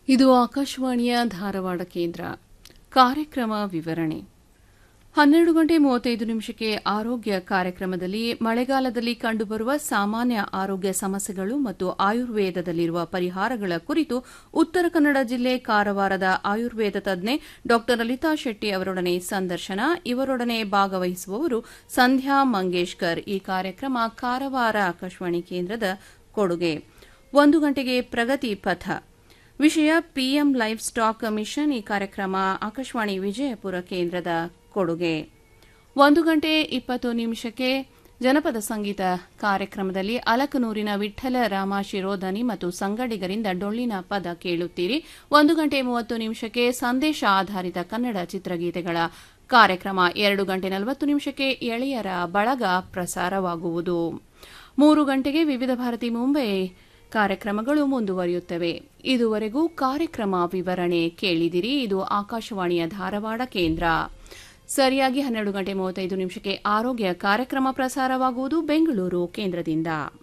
ಇದು ಆಕಾಶವಾಣಿಯ ಧಾರವಾಡ ಕೇಂದ್ರ ಕಾರ್ಯಕ್ರಮ ವಿವರಣೆ ಹನ್ನೆರಡು ಗಂಟೆ ಮೂವತ್ತೈದು ನಿಮಿಷಕ್ಕೆ ಆರೋಗ್ಯ ಕಾರ್ಯಕ್ರಮದಲ್ಲಿ ಮಳೆಗಾಲದಲ್ಲಿ ಕಂಡುಬರುವ ಸಾಮಾನ್ಯ ಆರೋಗ್ಯ ಸಮಸ್ಯೆಗಳು ಮತ್ತು ಆಯುರ್ವೇದದಲ್ಲಿರುವ ಪರಿಹಾರಗಳ ಕುರಿತು ಉತ್ತರ ಕನ್ನಡ ಜಿಲ್ಲೆ ಕಾರವಾರದ ಆಯುರ್ವೇದ ತಜ್ಞೆ ಡಾ ಲಲಿತಾ ಶೆಟ್ಟಿ ಅವರೊಡನೆ ಸಂದರ್ಶನ ಇವರೊಡನೆ ಭಾಗವಹಿಸುವವರು ಸಂಧ್ಯಾ ಮಂಗೇಶ್ಕರ್ ಈ ಕಾರ್ಯಕ್ರಮ ಕಾರವಾರ ಆಕಾಶವಾಣಿ ಕೇಂದ್ರದ ಕೊಡುಗೆ ಒಂದು ಗಂಟೆಗೆ ಪ್ರಗತಿ ಪಥ ವಿಷಯ ಪಿಎಂ ಲೈಫ್ ಸ್ಟಾಕ್ ಮಿಷನ್ ಈ ಕಾರ್ಯಕ್ರಮ ಆಕಾಶವಾಣಿ ವಿಜಯಪುರ ಕೇಂದ್ರದ ಕೊಡುಗೆ ಒಂದು ಗಂಟೆ ಇಪ್ಪತ್ತು ನಿಮಿಷಕ್ಕೆ ಜನಪದ ಸಂಗೀತ ಕಾರ್ಯಕ್ರಮದಲ್ಲಿ ಅಲಕನೂರಿನ ವಿಠಲ ರಾಮ ಶಿರೋಧನಿ ಮತ್ತು ಸಂಗಡಿಗರಿಂದ ಡೊಳ್ಳಿನ ಪದ ಕೇಳುತ್ತೀರಿ ಒಂದು ಗಂಟೆ ಮೂವತ್ತು ನಿಮಿಷಕ್ಕೆ ಸಂದೇಶ ಆಧಾರಿತ ಕನ್ನಡ ಚಿತ್ರಗೀತೆಗಳ ಕಾರ್ಯಕ್ರಮ ಎರಡು ಗಂಟೆ ನಲವತ್ತು ನಿಮಿಷಕ್ಕೆ ಎಳೆಯರ ಬಳಗ ಪ್ರಸಾರವಾಗುವುದು ಮೂರು ಗಂಟೆಗೆ ವಿವಿಧ ಭಾರತಿ ಮುಂಬೈ ಕಾರ್ಯಕ್ರಮಗಳು ಮುಂದುವರಿಯುತ್ತವೆ ಇದುವರೆಗೂ ಕಾರ್ಯಕ್ರಮ ವಿವರಣೆ ಕೇಳಿದಿರಿ ಇದು ಆಕಾಶವಾಣಿಯ ಧಾರವಾಡ ಕೇಂದ್ರ ಸರಿಯಾಗಿ ಹನ್ನೆರಡು ಗಂಟೆ ಮೂವತ್ತೈದು ನಿಮಿಷಕ್ಕೆ ಆರೋಗ್ಯ ಕಾರ್ಯಕ್ರಮ ಪ್ರಸಾರವಾಗುವುದು ಬೆಂಗಳೂರು ಕೇಂದ್ರದಿಂದ